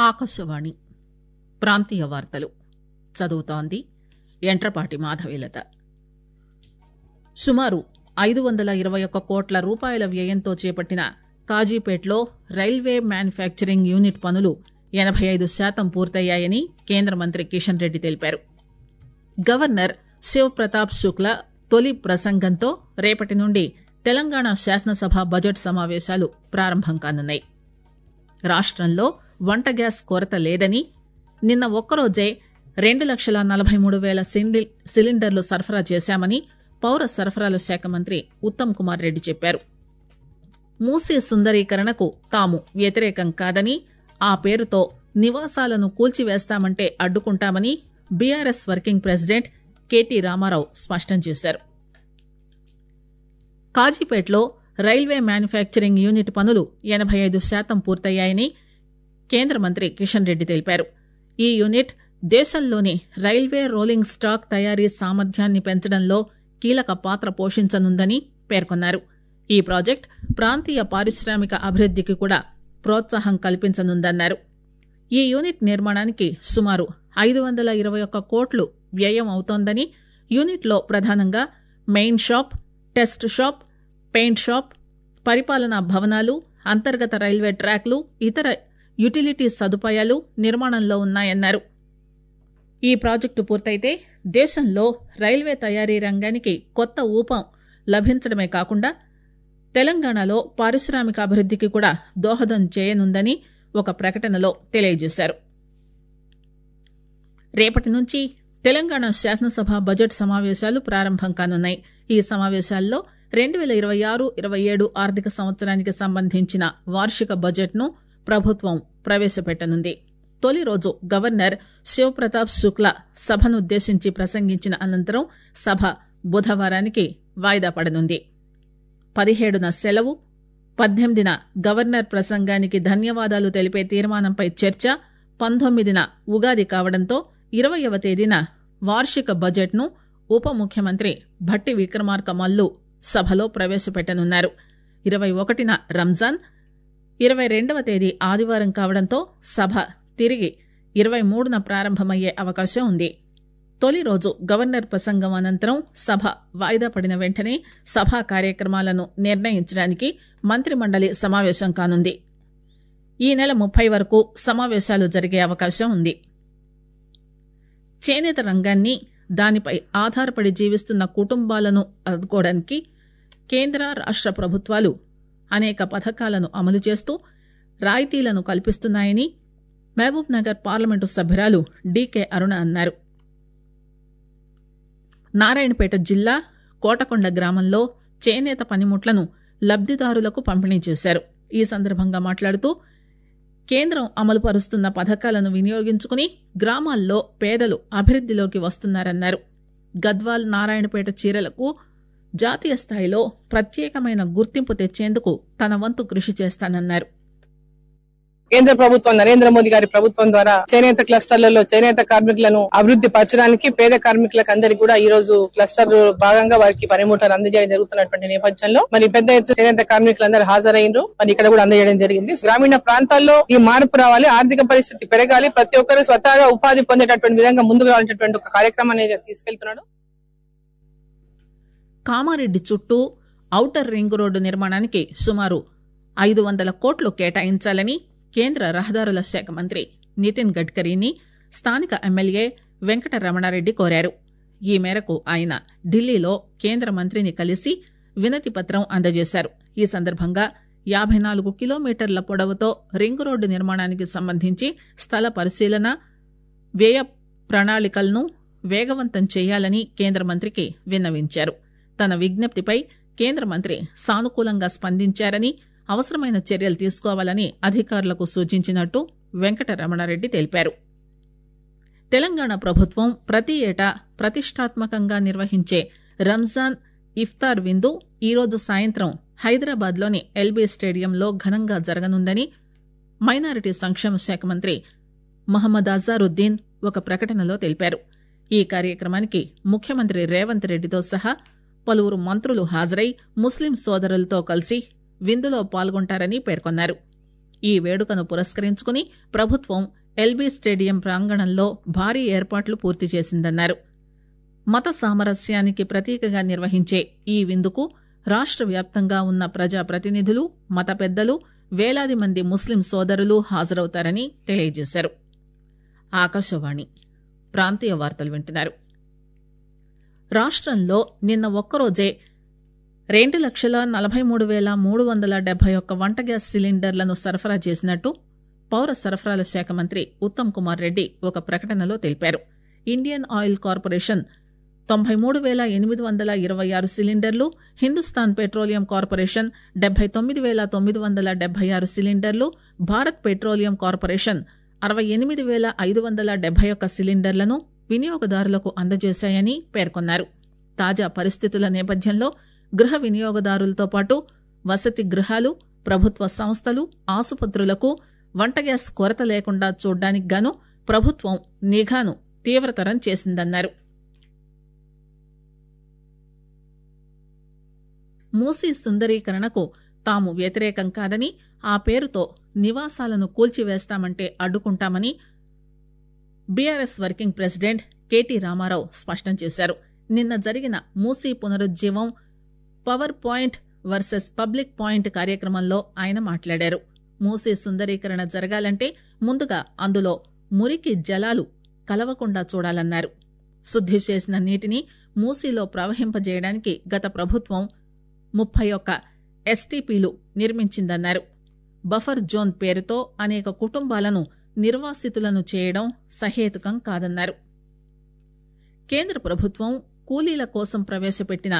ఆకాశవాణి ప్రాంతీయ వార్తలు చదువుతోంది ఎంట్రపాటి మాధవీలత సుమారు ఐదు వందల ఇరవై ఒక్క కోట్ల రూపాయల వ్యయంతో చేపట్టిన కాజీపేట్లో రైల్వే మ్యానుఫ్యాక్చరింగ్ యూనిట్ పనులు ఎనబై ఐదు శాతం పూర్తయ్యాయని కేంద్ర మంత్రి కిషన్ రెడ్డి తెలిపారు గవర్నర్ శివ్ ప్రతాప్ శుక్లా తొలి ప్రసంగంతో రేపటి నుండి తెలంగాణ శాసనసభ బడ్జెట్ సమావేశాలు ప్రారంభం కానున్నాయి రాష్టంలో వంట గ్యాస్ కొరత లేదని నిన్న ఒక్కరోజే రెండు లక్షల నలభై మూడు వేల సిండి- సిలిండర్లు సరఫరా చేశామని పౌర సరఫరాల శాఖ మంత్రి ఉత్తమ్ కుమార్ రెడ్డి చెప్పారు మూసీ సుందరీకరణకు తాము వ్యతిరేకం కాదని ఆ పేరుతో నివాసాలను కూల్చివేస్తామంటే అడ్డుకుంటామని BRS working president KT Rama Rao స్పష్టం చేశారు కాజీపేట్లో రైల్వే మ్యానుఫ్యాక్చరింగ్ యూనిట్ పనులు ఎనబై ఐదు శాతం పూర్తయ్యాయని కేంద్ర మంత్రి కిషన్ రెడ్డి తెలిపారు ఈ యూనిట్ దేశంలోని రైల్వే రోలింగ్ స్టాక్ తయారీ సామర్థ్యాన్ని పెంచడంలో కీలక పాత్ర పోషించనుందని పేర్కొన్నారు ఈ ప్రాజెక్ట్ ప్రాంతీయ పారిశ్రామిక అభివృద్ధికి కూడా ప్రోత్సాహం కల్పించనుందన్నారు ఈ యూనిట్ నిర్మాణానికి సుమారు ఐదు వందల ఇరవై ఒక్క కోట్లు వ్యయం అవుతోందని యూనిట్లో ప్రధానంగా main shop test shop paint shop పరిపాలనా భవనాలు అంతర్గత రైల్వే ట్రాక్లు ఇతర యుటిలిటీ సదుపాయాలు నిర్మాణంలో ఉన్నాయన్నారు ఈ ప్రాజెక్టు పూర్తయితే దేశంలో రైల్వే తయారీ రంగానికి కొత్త ఊపం లభించడమే కాకుండా తెలంగాణలో పారిశ్రామిక అభివృద్ధికి కూడా దోహదం చేయనుందని ఒక ప్రకటనలో తెలియజేశారు రేపటి నుంచి తెలంగాణ శాసనసభ బడ్జెట్ సమావేశాలు ప్రారంభం కానున్నాయి ఈ సమావేశాల్లో రెండు వేల ఇరవై ఆరు ఇరవై ఏడు ఆర్థిక సంవత్సరానికి సంబంధించిన వార్షిక బడ్జెట్ను ప్రభుత్వం ప్రవేశపెట్టనుంది తొలి రోజు గవర్నర్ శివప్రతాప్ శుక్లా సభనుద్దేశించి ప్రసంగించిన అనంతరం సభ బుధవారానికి వాయిదా పడనుంది పదిహేడున సెలవు పద్దెనిమిదిన గవర్నర్ ప్రసంగానికి ధన్యవాదాలు తెలిపే తీర్మానంపై చర్చ పంతొమ్మిదిన ఉగాది కావడంతో ఇరవయవ తేదీన వార్షిక బడ్జెట్ను ఉప ముఖ్యమంత్రి భట్టి విక్రమార్క మల్లు సభలో ప్రవేశపెట్టనున్నారు ఇరవై ఒకటిన రంజాన్ ఇరవై రెండవ తేదీ ఆదివారం కావడంతో సభ తిరిగి ఇరవై మూడున ప్రారంభమయ్యే అవకాశం ఉంది తొలి రోజు గవర్నర్ ప్రసంగం అనంతరం సభ వాయిదా పడిన వెంటనే సభా కార్యక్రమాలను నిర్ణయించడానికి మంత్రిమండలి సమావేశం కానుంది ఈ నెల ముప్పై వరకు సమావేశాలు జరిగే అవకాశం ఉంది చేనేత రంగాన్ని దానిపై ఆధారపడి జీవిస్తున్న కుటుంబాలను ఆదుకోవడానికి కేంద్ర రాష్ట్ర ప్రభుత్వాలు అనేక పథకాలను అమలు చేస్తూ రాయితీలను కల్పిస్తున్నాయని మహబూబ్ నగర్ పార్లమెంటు సభ్యురాలు డీకే అరుణ అన్నారు నారాయణపేట జిల్లా కోటకొండ గ్రామంలో చేనేత పనిముట్లను లబ్దిదారులకు పంపిణీ చేశారు ఈ సందర్భంగా మాట్లాడుతూ కేంద్రం అమలు పరుస్తున్న పథకాలను వినియోగించుకుని గ్రామాల్లో పేదలు అభివృద్దిలోకి వస్తున్నారన్నారు గద్వాల్ నారాయణపేట చీరలకు జాతీయ స్థాయిలో ప్రత్యేకమైన గుర్తింపు తెచ్చేందుకు తన వంతు కృషి చేస్తానన్నారు కేంద్ర ప్రభుత్వం నరేంద్ర మోదీ గారి ప్రభుత్వం ద్వారా చేనేత క్లస్టర్లలో చేనేత కార్మికులను అభివృద్ధి పరచడానికి పేద కార్మికులకు అందరికి కూడా ఈ రోజు క్లస్టర్ భాగంగా వారికి పనిముట్లను అందజేయడం జరుగుతున్నటువంటి నేపథ్యంలో మరి పెద్ద ఎత్తున చేనేత కార్మికులందరూ హాజరైనరు మరి ఇక్కడ కూడా అందజేయడం జరిగింది గ్రామీణ ప్రాంతాల్లో ఈ మార్పు రావాలి ఆర్థిక పరిస్థితి పెరగాలి ప్రతి ఒక్కరు స్వతహాగా ఉపాధి పొందేటటువంటి విధంగా ముందుకు రావాలనేటువంటి ఒక కార్యక్రమాన్ని తీసుకెళ్తున్నాడు కామారెడ్డి చుట్టూ ఔటర్ రింగ్ రోడ్డు నిర్మాణానికి సుమారు ఐదు వందల కోట్లు కేటాయించాలని కేంద్ర రహదారుల శాఖ మంత్రి నితిన్ గడ్కరీని స్థానిక ఎమ్మెల్యే వెంకట రమణారెడ్డి కోరారు ఈ మేరకు ఆయన ఢిల్లీలో కేంద్ర మంత్రిని కలిసి వినతి పత్రం అందజేశారు ఈ సందర్భంగా యాభై నాలుగు కిలోమీటర్ల పొడవుతో రింగ్ రోడ్డు నిర్మాణానికి సంబంధించి స్థల పరిశీలన వ్యయ ప్రణాళికలను వేగవంతం చేయాలని కేంద్ర మంత్రికి విన్నవించారు తన విజ్ఞప్తిపై కేంద్ర మంత్రి సానుకూలంగా స్పందించారని అవసరమైన చర్యలు తీసుకోవాలని అధికారులకు సూచించినట్టు వెంకట రమణారెడ్డి తెలిపారు తెలంగాణ ప్రభుత్వం ప్రతి ఏటా ప్రతిష్టాత్మకంగా నిర్వహించే రంజాన్ ఇఫ్తార్ విందు ఈరోజు సాయంత్రం హైదరాబాద్లోని ఎల్బీ స్టేడియంలో ఘనంగా జరగనుందని మైనారిటీ సంక్షేమ శాఖ మంత్రి మహమ్మద్ అజారుద్దీన్ ఒక ప్రకటనలో తెలిపారు ఈ కార్యక్రమానికి ముఖ్యమంత్రి రేవంత్ రెడ్డితో సహా పలువురు మంత్రులు హాజరై ముస్లిం సోదరులతో కలిసి విందులో పాల్గొంటారని పేర్కొన్నారు ఈ వేడుకను పురస్కరించుకుని ప్రభుత్వం ఎల్బీ స్టేడియం ప్రాంగణంలో భారీ ఏర్పాట్లు పూర్తి చేసిందన్నారు మత సామరస్యానికి ప్రతీకగా నిర్వహించే ఈ విందుకు రాష్ట్ర వ్యాప్తంగా ఉన్న ప్రజాప్రతినిధులు మత పెద్దలు వేలాది మంది ముస్లిం సోదరులు హాజరవుతారని తెలియజేశారు ఆకాశవాణి ప్రాంతీయ వార్తలు వింటున్నారు రాష్ట్రంలో నిన్న ఒక్కరోజే రెండు లక్షల నలభై మూడు వేల మూడు వందల డెబ్బై ఒక్క వంట గ్యాస్ సిలిండర్లను సరఫరా చేసినట్టు పౌర సరఫరాల శాఖ మంత్రి ఉత్తమ్ కుమార్ రెడ్డి ఒక ప్రకటనలో తెలిపారు ఇండియన్ ఆయిల్ కార్పొరేషన్ తొంభై మూడు వేల ఎనిమిది వందల ఇరవై ఆరు సిలిండర్లు హిందుస్థాన్ పెట్రోలియం కార్పొరేషన్ డెబ్బై తొమ్మిది వేల తొమ్మిది వందల డెబ్బై ఆరు సిలిండర్లు భారత్ పెట్రోలియం కార్పొరేషన్ అరవై ఎనిమిది వేల ఐదు వందల డెబ్బై ఒక్క సిలిండర్లను వినియోగదారులకు అందజేశాయని పేర్కొన్నారు తాజా పరిస్థితుల నేపథ్యంలో గృహ వినియోగదారులతో పాటు వసతి గృహాలు ప్రభుత్వ సంస్థలు ఆసుపత్రులకు వంట గ్యాస్ కొరత లేకుండా చూడ్డానికి గాను ప్రభుత్వం నిఘాను తీవ్రతరం చేసిందన్నారు మూసీ సుందరీకరణకు తాము వ్యతిరేకం కాదని ఆ పేరుతో నివాసాలను కూల్చివేస్తామంటే అడ్డుకుంటామని BRS working president KT Rama Rao స్పష్టం చేశారు నిన్న జరిగిన మూసీ పునరుజ్జీవం power point versus public point కార్యక్రమంలో ఆయన మాట్లాడారు మూసీ సుందరీకరణ జరగాలంటే ముందుగా అందులో మురికి జలాలు కలవకుండా చూడాలన్నారు శుద్ది చేసిన నీటిని మూసీలో ప్రవహింపజేయడానికి గత ప్రభుత్వం ముప్పై ఒక్క ఎస్టీపీలు నిర్మించిందన్నారు బఫర్ జోన్ పేరుతో అనేక కుటుంబాలను నిర్వాసితులను చేయడం సహేతుకం కాదన్నారు కేంద్ర ప్రభుత్వం కూలీల కోసం ప్రవేశపెట్టిన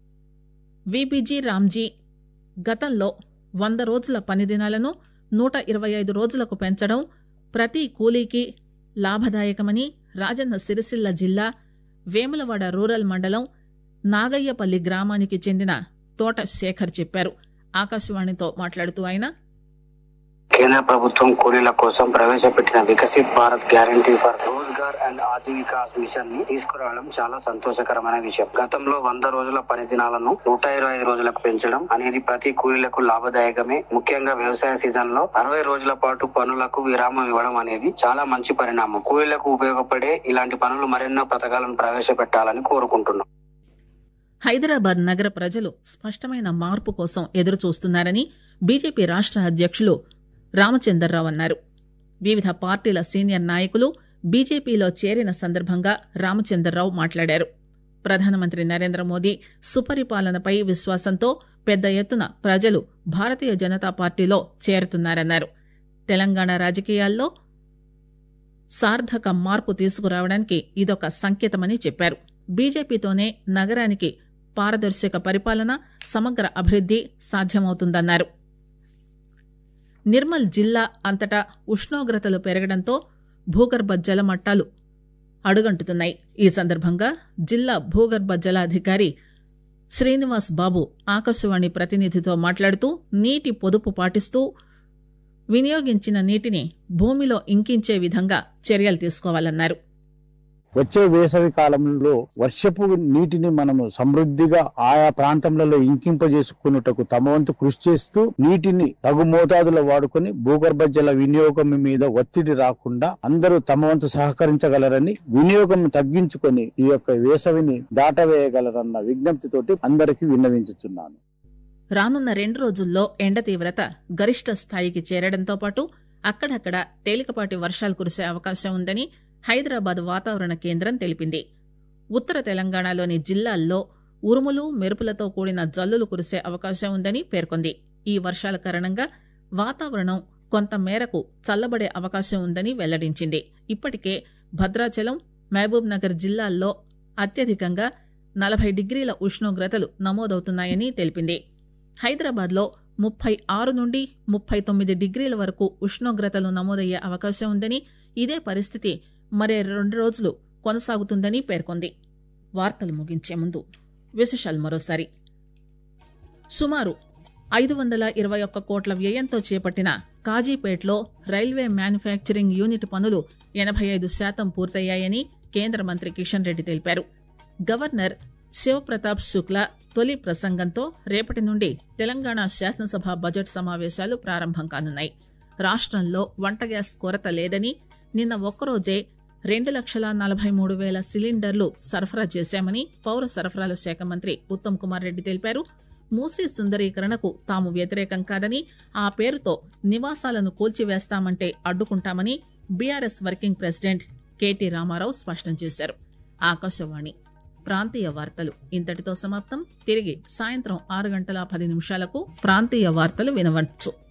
విబిజీ రామ్జీ గతంలో వంద రోజుల పని దినాలను నూట ఇరవై ఐదు రోజులకు పెంచడం ప్రతి కూలీకి లాభదాయకమని రాజన్న సిరిసిల్ల జిల్లా వేములవాడ రూరల్ మండలం నాగయ్యపల్లి గ్రామానికి చెందిన తోట శేఖర్ చెప్పారు ఆకాశవాణితో మాట్లాడుతూ ఆయన కేంద్ర ప్రభుత్వం కూలీల కోసం ప్రవేశపెట్టిన Viksit Bharat guarantee for Rozgar and Ajeevika mission ని తీసుకురావడం చాలా సంతోషకరమైన విషయం గతంలో వంద రోజుల పని దినాలను నూట ఇరవై ఐదు రోజులకు పెంచడం అనేది ప్రతి కూలీలకు లాభదాయకమే ముఖ్యంగా వ్యవసాయ సీజన్ లో అరవై రోజుల పాటు పనులకు విరామం ఇవ్వడం అనేది చాలా మంచి పరిణామం కూలీలకు ఉపయోగపడే ఇలాంటి పనులు మరెన్నో పథకాలను ప్రవేశపెట్టాలని కోరుకుంటున్నాం హైదరాబాద్ నగర ప్రజలు స్పష్టమైన మార్పు కోసం ఎదురుచూస్తున్నారని బీజేపీ రాష్ట అధ్యక్షులు రామచందర్రావు అన్నారు వివిధ పార్టీల సీనియర్ నాయకులు బీజేపీలో చేరిన సందర్భంగా రామచందర్రావు మాట్లాడారు ప్రధానమంత్రి నరేంద్ర మోదీ సుపరిపాలనపై విశ్వాసంతో పెద్ద ఎత్తున ప్రజలు భారతీయ జనతా పార్టీలో చేరుతున్నారన్నారు తెలంగాణ రాజకీయాల్లో సార్థక మార్పు తీసుకురావడానికి ఇదొక సంకేతమని చెప్పారు బీజేపీతోనే నగరానికి పారదర్శక పరిపాలన సమగ్ర అభివృద్ది సాధ్యమవుతుందన్నారు నిర్మల్ జిల్లా అంతటా ఉష్ణోగ్రతలు పెరగడంతో భూగర్భ జల మట్టాలు అడుగంటుతున్నాయి ఈ సందర్భంగా జిల్లా భూగర్భ జలాధికారి శ్రీనివాస్ బాబు ఆకాశవాణి ప్రతినిధితో మాట్లాడుతూ నీటి పొదుపు పాటిస్తూ వినియోగించిన నీటిని భూమిలో ఇంకించే విధంగా చర్యలు తీసుకోవాలన్నారు వచ్చే వేసవి కాలంలో వర్షపు నీటిని మనము సమృద్ధిగా ఆయా ప్రాంతంలో ఇంకింపజేసుకున్నటకు తమ వంతు కృషి చేస్తూ నీటిని తగు మోతాదులో వాడుకొని భూగర్భ జల వినియోగం మీద ఒత్తిడి రాకుండా అందరూ తమ వంతు సహకరించగలరని వినియోగం తగ్గించుకొని ఈ యొక్క వేసవిని దాటవేయగలరన్న విజ్ఞప్తితోటి అందరికీ విన్నవించుతున్నాను రానున్న రెండు రోజుల్లో ఎండ తీవ్రత గరిష్ట స్థాయికి చేరడంతో పాటు అక్కడక్కడ తేలికపాటి వర్షాలు కురిసే అవకాశం ఉందని హైదరాబాద్ వాతావరణ కేంద్రం తెలిపింది ఉత్తర తెలంగాణలోని జిల్లాల్లో ఉరుములు మెరుపులతో కూడిన జల్లులు కురిసే అవకాశం ఉందని పేర్కొంది ఈ వర్షాల కారణంగా వాతావరణం కొంత మేరకు చల్లబడే అవకాశం ఉందని వెల్లడించింది ఇప్పటికే భద్రాచలం మహబూబ్ నగర్ జిల్లాల్లో అత్యధికంగా నలభై డిగ్రీల ఉష్ణోగ్రతలు నమోదవుతున్నాయని తెలిపింది హైదరాబాద్లో ముప్పై ఆరు నుండి ముప్పై తొమ్మిది డిగ్రీల వరకు ఉష్ణోగ్రతలు నమోదయ్యే అవకాశం ఉందని ఇదే పరిస్థితి మరే రెండు రోజులు కొనసాగుతుందని పేర్కొంది వార్తలు ముగించే ముందు విశేషాలు మరోసారి సుమారు ఐదు వందల ఇరవై ఒక్క కోట్ల వ్యయంతో చేపట్టిన కాజీపేట్లో రైల్వే మ్యానుఫ్యాక్చరింగ్ యూనిట్ పనులు ఎనభై ఐదు శాతం పూర్తయ్యాయని కేంద్ర మంత్రి కిషన్ రెడ్డి తెలిపారు గవర్నర్ శివప్రతాప్ శుక్లా తొలి ప్రసంగంతో రేపటి నుండి తెలంగాణ శాసనసభ బడ్జెట్ సమావేశాలు ప్రారంభం కానున్నాయి రాష్టంలో వంట గ్యాస్ కొరత లేదని నిన్న ఒక్కరోజే రెండు లక్షల నలభై మూడు వేల సిలిండర్లు సరఫరా చేశామని పౌర సరఫరాల శాఖ మంత్రి ఉత్తమ్ కుమార్ రెడ్డి తెలిపారు మూసీ సుందరీకరణకు తాము వ్యతిరేకం కాదని ఆ పేరుతో నివాసాలను కూల్చివేస్తామంటే అడ్డుకుంటామని BRS working president KT Rama Rao స్పష్టం చేశారు ఆకాశవాణి ప్రాంతీయ వార్తలు ఇంతటితో సమాప్తం తిరిగి సాయంత్రం ఆరు గంటల పది నిమిషాలకు ప్రాంతీయ వార్తలు వినవచ్చు